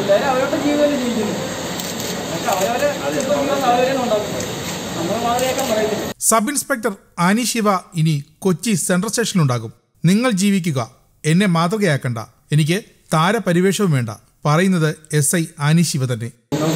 എല്ലാവരും അവരവരുടെ ജീവിതമല്ലേ ജീവിക്കുന്നു അതൊക്കെ അവരവരെ സുഖങ്ങളും സാഹചര്യം ഉണ്ടാക്കുന്നത് നമ്മൾ മാതൃകയാക്കാൻ പറയത്തില്ല സബ് ഇൻസ്പെക്ടർ ആനി ശിവ ഇനി കൊച്ചി സെൻട്രൽ സ്റ്റേഷനിലുണ്ടാകും നിങ്ങൾ ജീവിക്കുക എന്നെ മാതൃകയാക്കണ്ട എനിക്ക് താരപരിവേഷവും വേണ്ട പറയുന്നത് എസ് ഐ ആനി ശിവ തന്നെ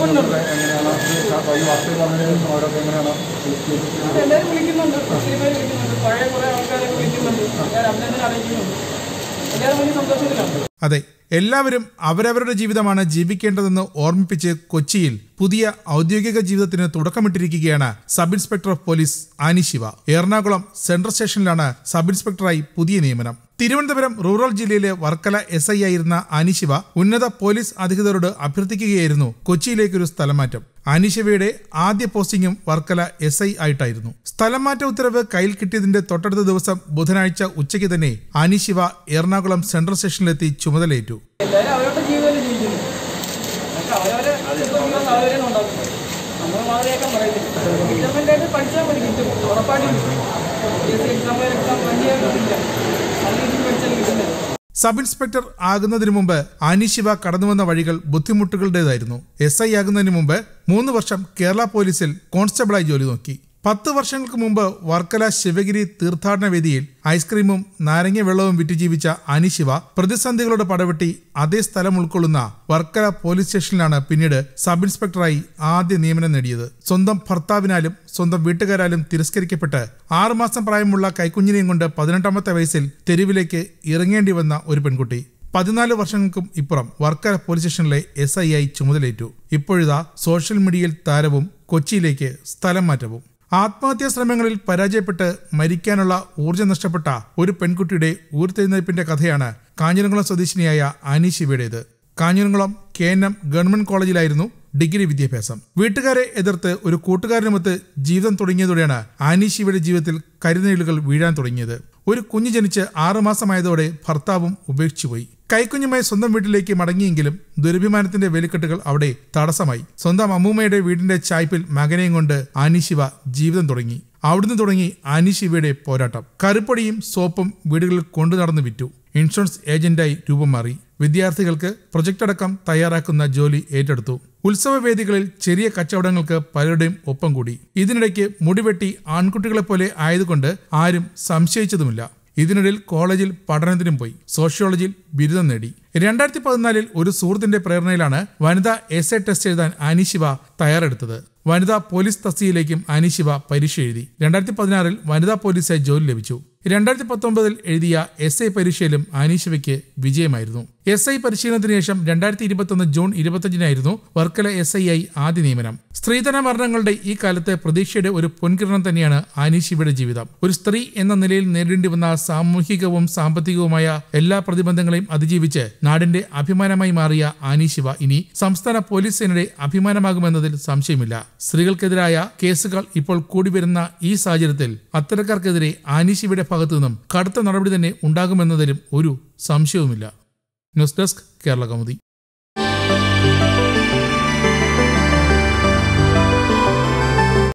എല്ലാവരും വിളിക്കുന്നുണ്ട് ഒത്തിരി പേര് വിളിക്കുന്നുണ്ട് പഴയ കുറേ ആൾക്കാരൊക്കെ വിളിക്കുന്നുണ്ട് എല്ലാവരും അഭിനന്ദനം അറിയിക്കുന്നുണ്ട് എല്ലാവരും വലിയ സന്തോഷത്തിലാണ് അതെ എല്ലാവരും അവരവരുടെ ജീവിതമാണ് ജീവിക്കേണ്ടതെന്ന് ഓർമ്മിപ്പിച്ച് കൊച്ചിയിൽ പുതിയ ഔദ്യോഗിക ജീവിതത്തിന് തുടക്കമിട്ടിരിക്കുകയാണ് sub inspector of police Annie Siva Ernakulam central സ്റ്റേഷനിലാണ് സബ് ഇൻസ്പെക്ടറായി പുതിയ നിയമനം തിരുവനന്തപുരം റൂറൽ ജില്ലയിലെ വർക്കല എസ് ഐ ആയിരുന്ന ആനിശിവ ഉന്നത പോലീസ് അധികൃതരോട് അഭ്യർത്ഥിക്കുകയായിരുന്നു കൊച്ചിയിലേക്കൊരു സ്ഥലമാറ്റം ആനിശിവയുടെ ആദ്യ പോസ്റ്റിംഗും വർക്കല എസ് ഐ ആയിട്ടായിരുന്നു സ്ഥലംമാറ്റ ഉത്തരവ് കയ്യിൽ കിട്ടിയതിന്റെ തൊട്ടടുത്ത ദിവസം ബുധനാഴ്ച ഉച്ചയ്ക്ക് തന്നെ ആനിശിവ എറണാകുളം സെൻട്രൽ സ്റ്റേഷനിലെത്തി ചുമതലയേറ്റു എല്ലാവരും അവരവരുടെ ജീവിതമല്ലേ ജീവിക്കുന്നു അതൊക്കെ അവരവരെ സുഖങ്ങളും സാഹചര്യം ഉണ്ടാക്കുന്നത് നമ്മൾ മാതൃകയാക്കാൻ പറയത്തില്ല ഗവൺമെൻറ്റായിട്ട് പഠിച്ചാൽ മതി കിട്ടും ഉറപ്പായിട്ടും കിട്ടും P S C exam exam വലിയ കിട്ടില്ല നല്ല രീതിയിൽ പഠിച്ചാൽ കിട്ടുന്നില്ല സബ് ഇൻസ്പെക്ടർ ആകുന്നതിനു മുമ്പ് ആനി ശിവ കടന്നുവന്ന വഴികൾ ബുദ്ധിമുട്ടുകളുടേതായിരുന്നു എസ് ഐ ആകുന്നതിന് മുമ്പ് മൂന്ന് വർഷം കേരള പോലീസിൽ കോൺസ്റ്റബിളായി ജോലി നോക്കി പത്ത് വർഷങ്ങൾക്ക് മുമ്പ് വർക്കല ശിവഗിരി തീർത്ഥാടന വേദിയിൽ ഐസ്ക്രീമും നാരങ്ങ വെള്ളവും വിറ്റ് ജീവിച്ച ആനി ശിവ പ്രതിസന്ധികളോട് പടവെട്ടി അതേ സ്ഥലം ഉൾക്കൊള്ളുന്ന വർക്കല പോലീസ് സ്റ്റേഷനിലാണ് പിന്നീട് സബ് ഇൻസ്പെക്ടറായി ആദ്യ നിയമനം നേടിയത് സ്വന്തം ഭർത്താവിനാലും സ്വന്തം വീട്ടുകാരാലും തിരസ്കരിക്കപ്പെട്ട് ആറുമാസം പ്രായമുള്ള കൈക്കുഞ്ഞിനെയും കൊണ്ട് പതിനെട്ടാമത്തെ വയസ്സിൽ തെരുവിലേക്ക് ഇറങ്ങേണ്ടി വന്ന ഒരു പെൺകുട്ടി പതിനാല് വർഷങ്ങൾക്കും ഇപ്പുറം വർക്കല പോലീസ് സ്റ്റേഷനിലെ എസ് ഐ ആയി ചുമതലയേറ്റു ഇപ്പോഴിതാ സോഷ്യൽ മീഡിയയിൽ താരവും കൊച്ചിയിലേക്ക് സ്ഥലം മാറ്റവും ആത്മഹത്യാ ശ്രമങ്ങളിൽ പരാജയപ്പെട്ട് മരിക്കാനുള്ള ഊർജ്ജം നഷ്ടപ്പെട്ട ഒരു പെൺകുട്ടിയുടെ ഊർത്തെഴുന്നേൽപ്പിന്റെ കഥയാണ് കാഞ്ഞിരംകുളം സ്വദേശിനിയായ ആനി ശിവയുടേത് Kanjiramkulam K N M government കോളേജിലായിരുന്നു ഡിഗ്രി വിദ്യാഭ്യാസം വീട്ടുകാരെ എതിർത്ത് ഒരു കൂട്ടുകാരനുമൊത്ത് ജീവിതം തുടങ്ങിയതോടെയാണ് ആനി ശിവയുടെ ജീവിതത്തിൽ കരുനീളുകൾ വീഴാൻ തുടങ്ങിയത് ഒരു കുഞ്ഞ് ജനിച്ച് ആറുമാസമായതോടെ ഭർത്താവും ഉപേക്ഷിച്ചുപോയി കൈക്കുഞ്ഞുമായി സ്വന്തം വീട്ടിലേക്ക് മടങ്ങിയെങ്കിലും ദുരഭിമാനത്തിന്റെ വേലിക്കെട്ടുകൾ അവിടെ തടസ്സമായി സ്വന്തം അമ്മൂമ്മയുടെ വീടിന്റെ ചായ്പിൽ മകനെയും കൊണ്ട് ആനി ശിവ ജീവിതം തുടങ്ങി അവിടുന്ന് തുടങ്ങി ആനി ശിവയുടെ പോരാട്ടം കറുപ്പൊടിയും സോപ്പും വീടുകളിൽ കൊണ്ടു നടന്ന് വിറ്റു ഇൻഷുറൻസ് ഏജന്റായി രൂപം മാറി വിദ്യാർത്ഥികൾക്ക് പ്രൊജക്ട് അടക്കം തയ്യാറാക്കുന്ന ജോലി ഏറ്റെടുത്തു ഉത്സവവേദികളിൽ ചെറിയ കച്ചവടങ്ങൾക്ക് പലരുടെയും ഒപ്പം കൂടി ഇതിനിടയ്ക്ക് മുടിവെട്ടി ആൺകുട്ടികളെപ്പോലെ ആയതുകൊണ്ട് ആരും സംശയിച്ചതുമില്ല ഇതിനിടയിൽ കോളേജിൽ പഠനത്തിനും പോയി സോഷ്യോളജിയിൽ ബിരുദം നേടി രണ്ടായിരത്തി പതിനാലിൽ ഒരു സുഹൃത്തിന്റെ പ്രേരണയിലാണ് വനിതാ എസ് എ ടെസ്റ്റ് എഴുതാൻ ആനിശിവ തയ്യാറെടുത്തത് വനിതാ പോലീസ് തസ്തിയിലേക്കും ആനിശിവ പരീക്ഷ എഴുതി രണ്ടായിരത്തി പതിനാറിൽ വനിതാ പോലീസായി ജോലി ലഭിച്ചു രണ്ടായിരത്തി പത്തൊമ്പതിൽ എഴുതിയ എസ് ഐ പരീക്ഷയിലും ആനീശിവയ്ക്ക് വിജയമായിരുന്നു എസ് ഐ പരിശീലനത്തിന് ശേഷം രണ്ടായിരത്തി ഇരുപത്തൊന്ന് ജൂൺ ഇരുപത്തഞ്ചിനായിരുന്നു വർക്കല എസ് ഐ ആയി ആദ്യ നിയമനം സ്ത്രീധന മരണങ്ങളുടെ ഈ കാലത്തെ പ്രതീക്ഷയുടെ ഒരു പൊൻകിരണം തന്നെയാണ് ആനീശിവയുടെ ജീവിതം ഒരു സ്ത്രീ എന്ന നിലയിൽ നേരിടേണ്ടി വന്ന സാമൂഹികവും സാമ്പത്തികവുമായ എല്ലാ പ്രതിബന്ധങ്ങളെയും അതിജീവിച്ച് നാടിന്റെ അഭിമാനമായി മാറിയ ആനീശിവ ഇനി സംസ്ഥാന പോലീസ് സേനയുടെ അഭിമാനമാകുമെന്നതിൽ സംശയമില്ല സ്ത്രീകൾക്കെതിരായ കേസുകൾ ഇപ്പോൾ കൂടി വരുന്ന ഈ സാഹചര്യത്തിൽ അത്തരക്കാർക്കെതിരെ ആനീശിവയുടെ ഭാഗത്തു നിന്നും കടുത്ത നടപടി തന്നെ ഉണ്ടാകുമെന്നതിലും ഒരു സംശയവുമില്ല ന്യൂസ് ഡെസ്ക് കേരള കൗമുദി